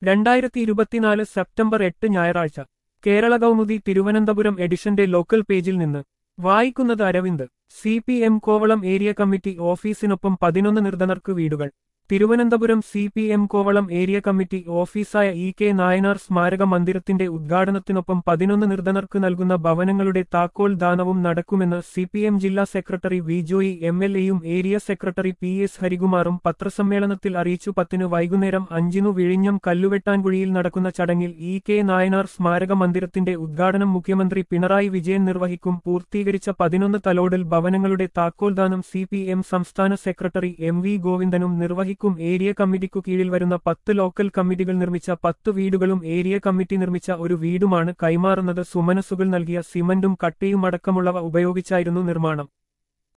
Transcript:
രണ്ടായിരത്തി ഇരുപത്തിനാല് സെപ്റ്റംബർ എട്ട് ഞായറാഴ്ച കേരള കൗമുദി തിരുവനന്തപുരം എഡിഷന്റെ ലോക്കൽ പേജിൽ നിന്ന് വായിക്കുന്നത് Aravind C P M Kovalam area committee ഓഫീസിനൊപ്പം പതിനൊന്ന് നിർധനർക്ക് വീടുകൾ Thiruvananthapuram C P M Kovalam area committee ഓഫീസായ ഇ കെ നായനാർ സ്മാരക മന്ദിരത്തിന്റെ ഉദ്ഘാടനത്തിനൊപ്പം പതിനൊന്ന് നിർധനർക്ക് നൽകുന്ന ഭവനങ്ങളുടെ താക്കോൽ ദാനവും നടക്കുമെന്ന് സി പി എം ജില്ലാ secretary V Joy M L എയും ഏരിയ സെക്രട്ടറി പി എസ് ഹരികുമാറും പത്രസമ്മേളനത്തിൽ അറിയിച്ചു പത്തിന് വൈകുന്നേരം അഞ്ചിനു വിഴിഞ്ഞം കല്ലുവെട്ടാൻകുഴിയിൽ നടക്കുന്ന ചടങ്ങിൽ ഇ കെ നായനാർ സ്മാരക മന്ദിരത്തിന്റെ ഉദ്ഘാടനം മുഖ്യമന്ത്രി പിണറായി വിജയൻ നിർവഹിക്കും പൂർത്തീകരിച്ച പതിനൊന്ന് തലോടൽ ഭവനങ്ങളുടെ താക്കോൽദാനം സി പി എം സംസ്ഥാന സെക്രട്ടറി എം വി ഗോവിന്ദനും നിർവഹിക്കും ഏരിയ കമ്മിറ്റിക്കു കീഴിൽ വരുന്ന പത്ത് ലോക്കൽ കമ്മിറ്റികൾ നിർമ്മിച്ച പത്ത് വീടുകളും ഏരിയ കമ്മിറ്റി നിർമ്മിച്ച ഒരു വീടുമാണ് കൈമാറുന്നത് സുമനസുകൾ നൽകിയ സിമന്റും കട്ടയുമടക്കമുള്ളവ ഉപയോഗിച്ചായിരുന്നു നിർമ്മാണം